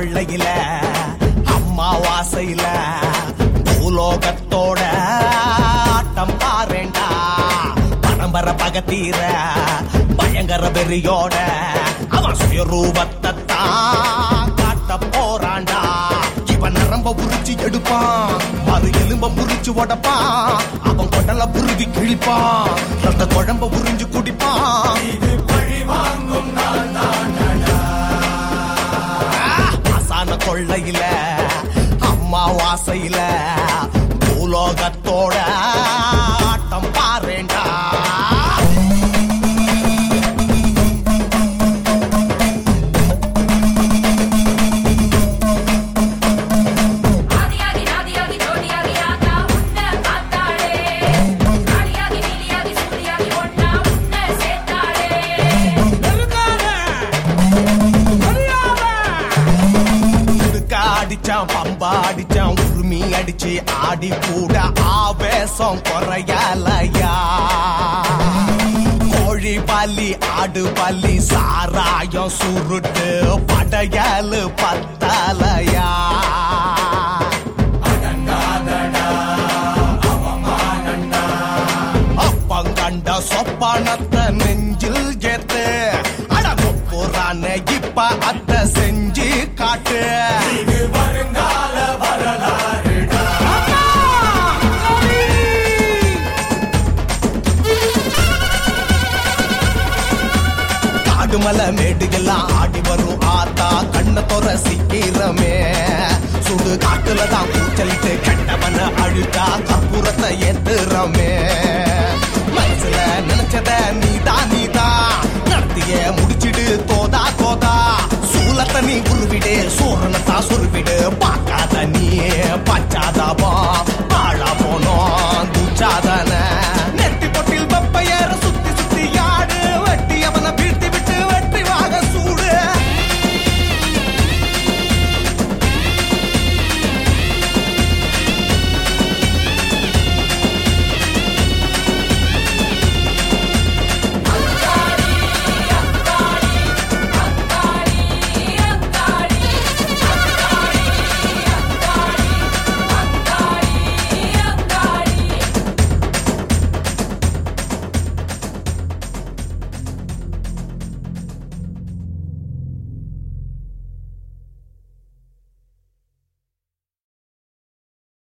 கொள்ளையில அம்மாவாசையில பூலோகத்தோட ஆட்டம் பாருண்டா பரம்பர பகத்தீர பயங்கர வெறியோட அவன் சுயரூபத்தை தான் காட்ட போறான்டா இவன் நரம்ப புரிச்சு எடுப்பான் மறு எலும்ப புரிச்சு உடப்பான் அவன் கொடல புருவி கிழிப்பான் ரத்த குழம்ப புரிஞ்சு குடிப்பான் ஆசான கொள்ளையில அம்மா வாசையில பூலோகத்தோட ஆட்டம் பாருண்டா ஆதியாகி நாதியாகி ஜோதியாகி ஆத்தா உன்னை பார்த்தாளே ஆடியாகி நீலியாகி சூரியாகி ஒன்னா உன்னை சேர்த்தாளே துடுக்கா அடிச்சான் பம்பா அடிச்சான் உரிமை அடிச்சு ஆடி கூட ஆவேசம் குறையலையா கோழி பல்லி ஆடு பல்லி சாராயம் சுருட்டு படையல் பத்தலையா அப்பங்கண்ட சொப்பனத்தை நெஞ்சில் ஏத்து அடகுப்புறான இப்ப அத்த செஞ்சு காட்டு காடுமலை மேடுகள்லாம் ஆடி வரும் ஆத்தா கண்ண தொற சீக்கிரமே சுடு காட்டுல தான் கூச்சலிட்டு கெட்டவன அழுத்தா கற்பூரத்தை ஏத்துறமே மனசுல நினைச்சத நீதான் நீதான் நடத்திய முடிச்சிடு தோதா தோதா சூலத்தை நீ உருவிடு சூரனத்தா சுருவிடு பார்க்காத நீ பச்சாதாபம்